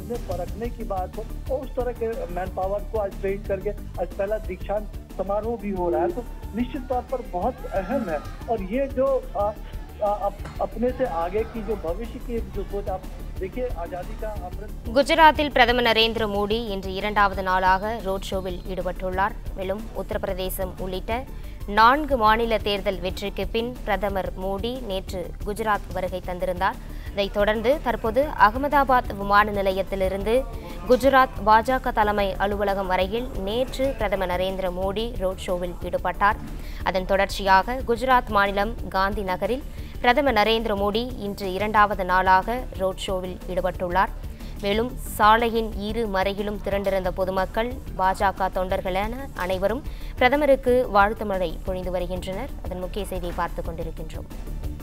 समझने परखने की बात हो और उस तरह के मैन पावर को आज ट्रेन करके आज पहला दीक्षांत समारोह भी हो रहा है तो निश्चित तौर पर बहुत अहम है और ये जो आ, आ, अप, अपने से आगे की जो भविष्य की एक जो सोच आप देखिए आजादी का अमृत குஜராத்தில் பிரதமர் நரேந்திர மோடி இன்று இரண்டாவது நாளாக ரோட் ஷோவில் ஈடுபட்டுள்ளார் மேலும் உத்தரப்பிரதேசம் உள்ளிட்ட நான்கு மாநில தேர்தல் வெற்றிக்கு பின் பிரதமர் மோடி நேற்று குஜராத் வருகை தந்திருந்தார் இதைத் தொடர்ந்து தற்போது அகமதாபாத் விமான நிலையத்திலிருந்து குஜராத் பாஜக தலைமை அலுவலகம் வரையில் நேற்று பிரதமர் நரேந்திர மோடி ரோட் ஷோவில் ஈடுபட்டார் அதன் தொடர்ச்சியாக குஜராத் மாநிலம் காந்தி நகரில் பிரதமர் நரேந்திர மோடி இன்று இரண்டாவது நாளாக ரோட் ஷோவில் ஈடுபட்டுள்ளார் மேலும் சாலையின் இரு மறையிலும் திரண்டிருந்த பொதுமக்கள் பாஜக தொண்டர்கள் என அனைவரும் பிரதமருக்கு வாழ்த்து மழை பொழிந்து வருகின்றனர் அதன் முக்கிய செய்தியை பார்த்துக் கொண்டிருக்கின்றோம்